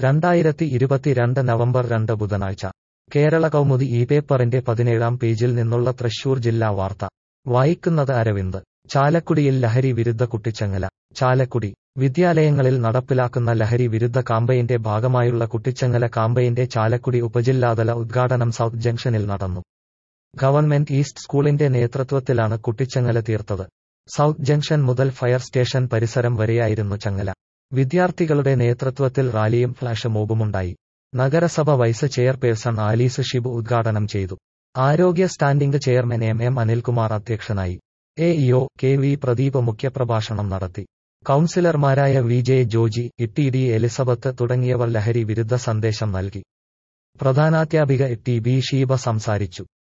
രണ്ടായിരത്തി ഇരുപത്തിരണ്ട് നവംബർ രണ്ട് ബുധനാഴ്ച കേരള കൗമുദി ഈ പേപ്പറിന്റെ പതിനേഴാം പേജിൽ നിന്നുള്ള തൃശൂർ ജില്ലാ വാർത്ത വായിക്കുന്നത് അരവിന്ദ് ചാലക്കുടിയിൽ ലഹരി വിരുദ്ധ കുട്ടിച്ചങ്ങല ചാലക്കുടി വിദ്യാലയങ്ങളിൽ നടപ്പിലാക്കുന്ന ലഹരി വിരുദ്ധ കാമ്പയിന്റെ ഭാഗമായുള്ള കുട്ടിച്ചങ്ങല കാമ്പയിന്റെ ചാലക്കുടി ഉപജില്ലാതല ഉദ്ഘാടനം സൗത്ത് ജംഗ്ഷനിൽ നടന്നു ഗവൺമെന്റ് ഈസ്റ്റ് സ്കൂളിന്റെ നേതൃത്വത്തിലാണ് കുട്ടിച്ചങ്ങല തീർത്തത് സൗത്ത് ജംഗ്ഷൻ മുതൽ ഫയർ സ്റ്റേഷൻ പരിസരം വരെയായിരുന്നു ചങ്ങല വിദ്യാർത്ഥികളുടെ നേതൃത്വത്തിൽ റാലിയും ഫ്ലാഷ് മോബുമുണ്ടായി നഗരസഭ വൈസ് ചെയർപേഴ്സൺ ആലീസ് ഷിബു ഉദ്ഘാടനം ചെയ്തു ആരോഗ്യ standing chairman M M Anilkumar അധ്യക്ഷനായി A EO K V Pradeep മുഖ്യപ്രഭാഷണം നടത്തി കൌൺസിലർമാരായ V J Joji Itty D Elizabeth തുടങ്ങിയവർ ലഹരി വിരുദ്ധ സന്ദേശം നൽകി പ്രധാനാധ്യാപിക ടി ബി ഷീബ സംസാരിച്ചു